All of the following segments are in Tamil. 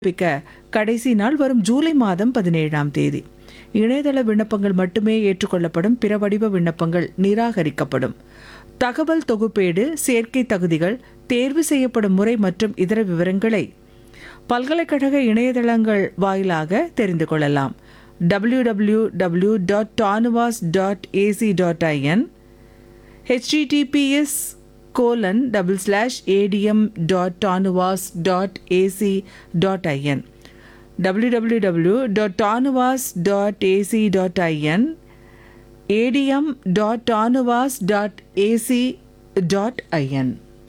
பிக்க கடைசி நாள் வரும் ஜூலை மாதம் பதினேழாம் தேதி இணையதள விண்ணப்பங்கள் மட்டுமே ஏற்றுக்கொள்ளப்படும் பிற வடிவ விண்ணப்பங்கள் நிராகரிக்கப்படும் தகவல் தொகுப்பேடு சேர்க்கை தகுதிகள் தேர்வு செய்யப்படும் முறை மற்றும் இதர விவரங்களை பல்கலைக்கழக இணையதளங்கள் வாயிலாக தெரிந்து கொள்ளலாம் www.tanuvas.ac.in dot TANUVAS dot AC dot IN https colon double slash adm dot tanuvas dot ac dot in www.tanuvas dot ac dot in adm dot tanuvas dot ac dot in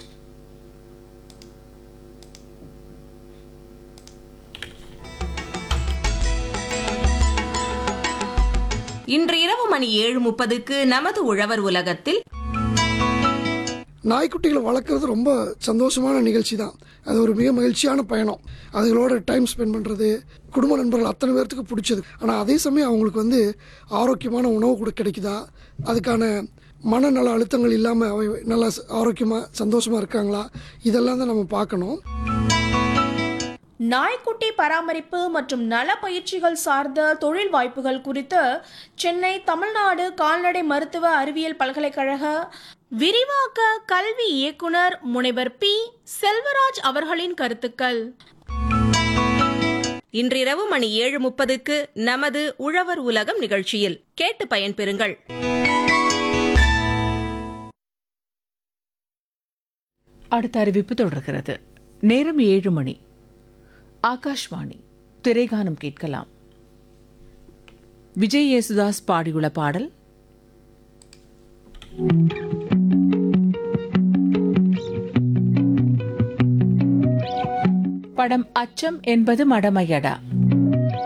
இன்று இரவு மணி ஏழு முப்பதுக்கு நமது உழவர் உலகத்தில் நாய்க்குட்டிகளை வளர்க்குறது ரொம்ப சந்தோஷமான நிகழ்ச்சி தான் அது ஒரு மிக மகிழ்ச்சியான பயணம் அதுகளோட டைம் ஸ்பெண்ட் பண்ணுறது குடும்ப நண்பர்கள் அத்தனை பேர்த்துக்கு பிடிச்சது ஆனால் அதே சமயம் அவங்களுக்கு வந்து ஆரோக்கியமான உணவு கூட கிடைக்குதா அதுக்கான மனநல அழுத்தங்கள் இல்லாமல் அவை நல்லா ச- ஆரோக்கியமாக சந்தோஷமாக இருக்காங்களா இதெல்லாம் தான் நம்ம பார்க்கணும் நாய்க்குட்டி பராமரிப்பு மற்றும் நல பயிற்சிகள் சார்ந்த தொழில் வாய்ப்புகள் குறித்து சென்னை தமிழ்நாடு கால்நடை மருத்துவ அறிவியல் பல்கலைக்கழக விரிவாக்க கல்வி இயக்குனர் முனைவர் பி செல்வராஜ் அவர்களின் கருத்துக்கள் இன்றிரவு மணி ஏழு முப்பதுக்கு நமது உழவர் உலகம் நிகழ்ச்சியில் கேட்டு பயன்பெறுங்கள் அடுத்த அறிவிப்பு தொடர்கிறது நேரம் ஏழு மணி ஆகாஷ்வாணி திரைகானம் கேட்கலாம் விஜய் யேசுதாஸ் பாடியுள்ள பாடல் படம் அச்சம் என்பது மடமையடா